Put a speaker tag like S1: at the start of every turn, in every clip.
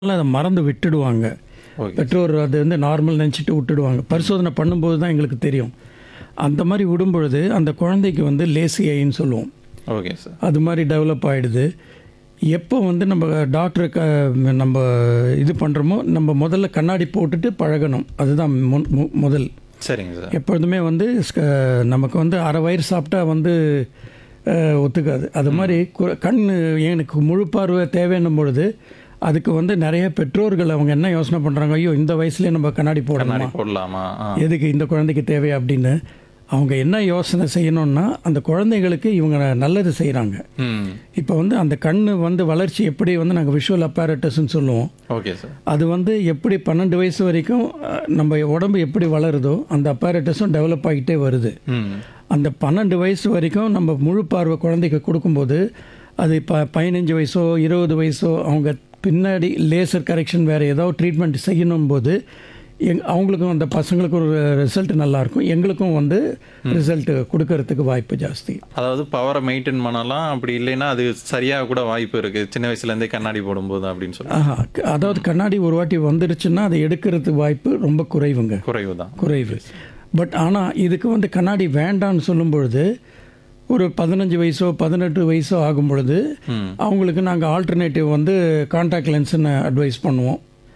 S1: அதை மறந்து விட்டுடுவாங்க
S2: ஓகே
S1: பெற்றோர் அது வந்து நார்மல் நினச்சிட்டு விட்டுடுவாங்க பரிசோதனை பண்ணும்போது தான் எங்களுக்கு தெரியும் அந்த மாதிரி விடும்பொழுது அந்த குழந்தைக்கு வந்து லேசி ஐன்னு சொல்லுவோம்
S2: ஓகே சார்
S1: அது மாதிரி டெவலப் ஆகிடுது எப்போ வந்து நம்ம டாக்டருக்கு நம்ம இது பண்ணுறோமோ நம்ம முதல்ல கண்ணாடி போட்டுட்டு பழகணும் அதுதான் மு- மு- முதல்
S2: சரிங்க சார்
S1: எப்பொழுதுமே வந்து ஸ்க- நமக்கு வந்து அரை வயிறு சாப்பிட்டா வந்து அஹ், ஒத்துக்காது அது மாதிரி கு- கண் எனக்கு முழு பார்வை தேவைன்னும் பொழுது அதுக்கு வந்து நிறைய பெற்றோர்கள் அவங்க என்ன யோசனை பண்ணுறாங்க ஐயோ இந்த வயசுலேயே நம்ம கண்ணாடி போடணுமா
S2: கண்ணாடி போடலாமா ஆ
S1: எதுக்கு இந்த குழந்தைக்கு தேவை அப்படின்னு அவங்க என்ன யோசனை செய்யணும்னா அந்த குழந்தைகளுக்கு இவங்க நல்லது செய்கிறாங்க
S2: ம்
S1: இப்போ வந்து அந்த கண் வந்து வளர்ச்சி எப்படி வந்து நாங்கள் விஷுவல் அப்பாரட்டஸ்ன்னு சொல்லுவோம்
S2: ஓகே சார்
S1: அது வந்து எப்படி பன்னெண்டு வயசு வரைக்கும் அஹ், நம்ம உடம்பு எப்படி வளருதோ அந்த அப்பாரட்டஸும் டெவலப் ஆகிட்டே வருது
S2: ம்
S1: அந்த பன்னெண்டு வயசு வரைக்கும் நம்ம முழு பார்வை குழந்தைக்கு கொடுக்கும்போது அது இப்போ பதினஞ்சு வயசோ இருபது வயசோ அவங்க பின்னாடி லேசர் கரெக்ஷன் வேறு ஏதோ ட்ரீட்மெண்ட் செய்யணும் போது எங் அவங்களுக்கும் அந்த பசங்களுக்கும் ஒரு ரிசல்ட் நல்லாயிருக்கும் எங்களுக்கும் வந்து ரிசல்ட் கொடுக்கறதுக்கு வாய்ப்பு ஜாஸ்தி
S2: அதாவது பவரை மெயின்டைன் பண்ணலாம் அப்படி இல்லைன்னா அது சரியாக கூட வாய்ப்பு இருக்கு சின்ன வயசுலேருந்தே கண்ணாடி போடும்போது அப்படின்னு சொல்லி
S1: ஆஹா க- அதாவது கண்ணாடி ஒரு வாட்டி வந்துடுச்சுன்னா அதை எடுக்கிறதுக்கு வாய்ப்பு ரொம்ப குறைவுங்க
S2: குறைவு தான்
S1: குறைவு பட் ஆனால் இதுக்கு வந்து கண்ணாடி வேண்டான்னு சொல்லும் பொழுது ஒரு பதினஞ்சு வயசோ பதினெட்டு வயசோ ஆகும் பொழுது
S2: ம்
S1: அவங்களுக்கு நாங்கள் ஆல்டர்னேட்டிவ் வந்து காண்டாக்ட் லென்ஸ்னு அட்வைஸ் பண்ணுவோம்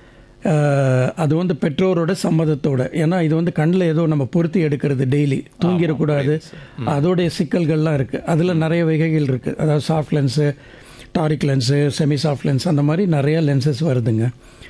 S1: அஹ், அது வந்து பெற்றோரோட சம்மதத்தோட ஏன்னா இது வந்து கண்ணில் ஏதோ நம்ம பொருத்தி எடுக்கிறது டெய்லி தூங்கிடக்கூடாது அதோடைய சிக்கல்கள்லாம் இருக்குது அதில் நிறைய வகைகள் இருக்குது அதாவது soft lens toric lens semi soft lens அந்த மாதிரி நிறைய லென்சஸ் வருதுங்க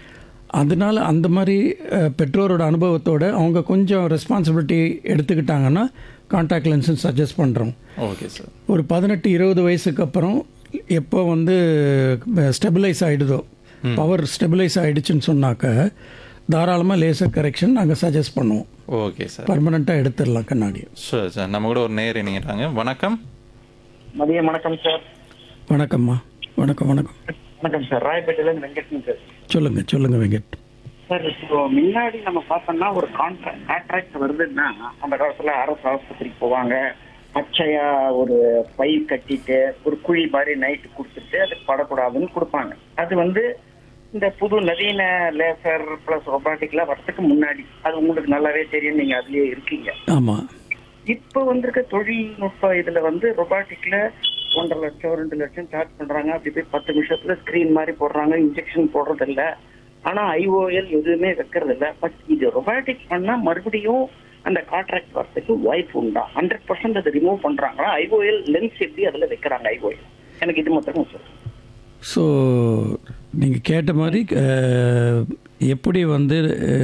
S1: அதனால அந்த மாதிரி அஹ், பெற்றோரோட அனுபவத்தோட அவங்க கொஞ்சம் ரெஸ்பான்சிபிலிட்டி எடுத்துக்கிட்டாங்கன்னா காண்டாக்ட் லென்ஸுன்னு சஜஸ்ட் பண்ணுறோம்
S2: ஓகே சார்
S1: ஒரு பதினெட்டு இருபது வயசுக்கு அப்புறம் எப்போ வந்து ஸ்டெபிலைஸ் ஆகிடுதோ பவர் ஸ்டெபிலைஸ் ஆகிடுச்சுன்னு சொன்னாக்க தாராளமாக லேசர் கரெக்ஷன் நாங்கள் சஜஸ்ட் பண்ணுவோம்
S2: ஓகே சார்
S1: பர்மனெண்ட்டாக எடுத்துடலாம் கண்ணாடி
S2: சார் சார் நம்ம கூட ஒரு நேர் இணைகிறாங்க வணக்கம்
S3: மதியம் வணக்கம் சார்
S1: வணக்கம்மா வணக்கம் வணக்கம்
S3: வணக்கம் சார் ராயப்பேட்டையில இருந்து வெங்கட்டன் சார்
S1: சொல்லுங்கள் சொல்லுங்கள் வெங்கட்
S3: சார் இப்போ முன்னாடி நம்ம பார்த்தோம்னா ஒரு கான்ட்ராக்ட் கான்ட்ராக்ட் வருதுன்னா அந்த காலத்துல அரசு ஆஸ்பத்திரிக்கு போவாங்க பச்சையா ஒரு பை கட்டிட்டு ஒரு குழி மாதிரி நைட்டு கொடுத்துட்டு அது படக்கூடாதுன்னு கொடுப்பாங்க அது வந்து இந்த புது நவீன லேசர் பிளஸ் ரொபாட்டிக்லாம் வரதுக்கு முன்னாடி அது உங்களுக்கு நல்லாவே தெரியும் நீங்க அதுலயே இருக்கீங்க
S1: ஆமாம்
S3: இப்போ வந்திருக்க தொழில்நுட்ப இதுல வந்து ரொபாட்டிக்ல ஒன்றரை லட்சம் ரெண்டு லட்சம் சார்ஜ் பண்றாங்க அப்படி போய் பத்து நிமிஷத்துல ஸ்கிரீன் மாதிரி போடுறாங்க இன்ஜெக்ஷன் போடுறது இல்ல ஆனா ஐஓஎல் எதுவுமே வைக்கிறது இல்ல பட் இது ரொபாட்டிக் பண்ணா மறுபடியும் அந்த கான்ட்ராக்ட் வரதுக்கு வாய்ப்பு உண்டா ஹண்ட்ரட் பர்சன்ட் அதை ரிமூவ் பண்றாங்களா ஐஓஎல் லென்ஸ் எப்படி அதுல வைக்கிறாங்க ஐஓஎல் எனக்கு இது மட்டும் சார்
S1: ஸோ நீங்கள் கேட்ட மாதிரி அஹ், எப்படி வந்து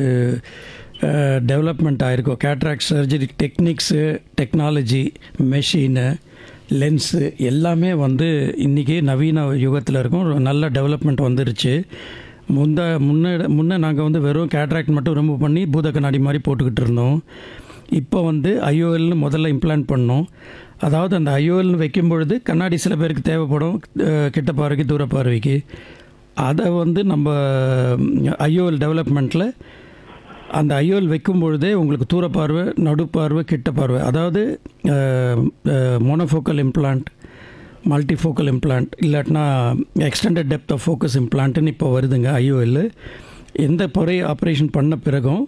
S1: டெவலப்மெண்ட் ஆயிருக்கோ cataract surgery techniques technology machine lens எல்லாமே வந்து இன்றைக்கி நவீன யுகத்தில் இருக்கும் ஒரு நல்ல டெவலப்மெண்ட் வந்துருச்சு முந்த முன்ன முன்ன நாங்கள் வந்து வெறும் கேட்ராக்ட் மட்டும் ரிமூவ் பண்ணி பூத கண்ணாடி மாதிரி போட்டுக்கிட்டு இருந்தோம் இப்போ வந்து ஐஓஎல்னு முதல்ல இம்ப்ளான்ட் பண்ணோம் அதாவது அந்த ஐஓஎல்னு வைக்கும் பொழுது கண்ணாடி சில பேருக்கு தேவைப்படும் அஹ், கிட்ட பார்வைக்கு தூர பார்வைக்கு அதை வந்து நம்ம ஐஓஎல் டெவலப்மெண்ட்டில் அந்த ஐஓஎல் வைக்கும் பொழுதே உங்களுக்கு தூர பார்வை நடுப்பார்வை கிட்ட பார்வை அதாவது மோனோஃபோக்கல் இம்ப்ளான்ட் மல்டிஃபோக்கல் இம்ப்ளான்ட் இல்லாட்டினா எக்ஸ்டெண்டட் டெப்த் ஆஃப் ஃபோக்கஸ் இம்ப்ளான்ட்டுன்னு இப்போ வருதுங்க ஐஓஎல் எந்த பொறை ஆப்ரேஷன் பண்ண பிறகும்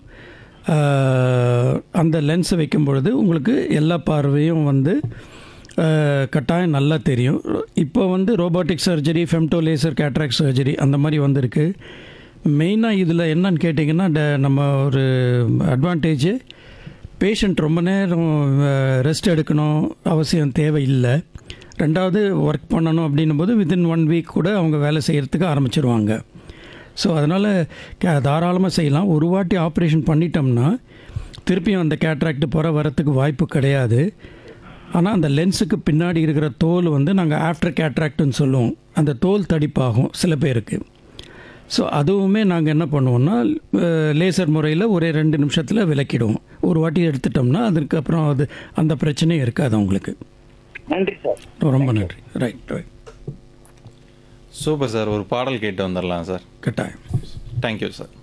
S1: அஹ், அந்த லென்ஸை வைக்கும் பொழுது உங்களுக்கு எல்லா பார்வையும் வந்து அஹ், கட்டாயம் நல்லா தெரியும் இப்போ வந்து robotic surgery femto laser cataract surgery அந்த மாதிரி வந்திருக்கு மெயினாக இதில் என்னன்னு கேட்டிங்கன்னா ட- நம்ம ஒரு அட்வான்டேஜ் பேஷண்ட் ரொம்ப நேரம் ரெஸ்ட் எடுக்கணும் அவசியம் தேவையில்லை ரெண்டாவது ஒர்க் பண்ணணும் அப்படின்னும் போது வித்தின் ஒன் வீக் கூட அவங்க வேலை செய்கிறதுக்கு ஆரம்பிச்சிருவாங்க ஸோ அதனால் கே தாராளமாக செய்யலாம் ஒரு வாட்டி ஆப்ரேஷன் பண்ணிட்டோம்னா திருப்பியும் அந்த கேட்ராக்ட் புற வரத்துக்கு வாய்ப்பு கிடையாது ஆனால் அந்த லென்ஸுக்கு பின்னாடி இருக்கிற தோல் வந்து நாங்கள் ஆஃப்டர் கேட்ராக்ட்னு சொல்லுவோம் அந்த தோல் தடிப்பாகும் சில பேருக்கு ஸோ அதுவுமே நாங்கள் என்ன பண்ணுவோம்னா லேசர் முறையில் ஒரே ரெண்டு நிமிஷத்தில் விளக்கிடுவோம் ஒரு வாட்டி எடுத்துட்டோம்னா அதுக்கப்புறம் அது அந்த பிரச்சனையும் இருக்காது அவங்களுக்கு
S3: நன்றி சார்
S1: ரொம்ப நன்றி ரைட் ரைட்
S2: சூப்பர் சார் ஒரு பாடல் கேட்டு வந்துடலாம் சார்
S1: கட்டாயம்
S2: தேங்க்யூ சார்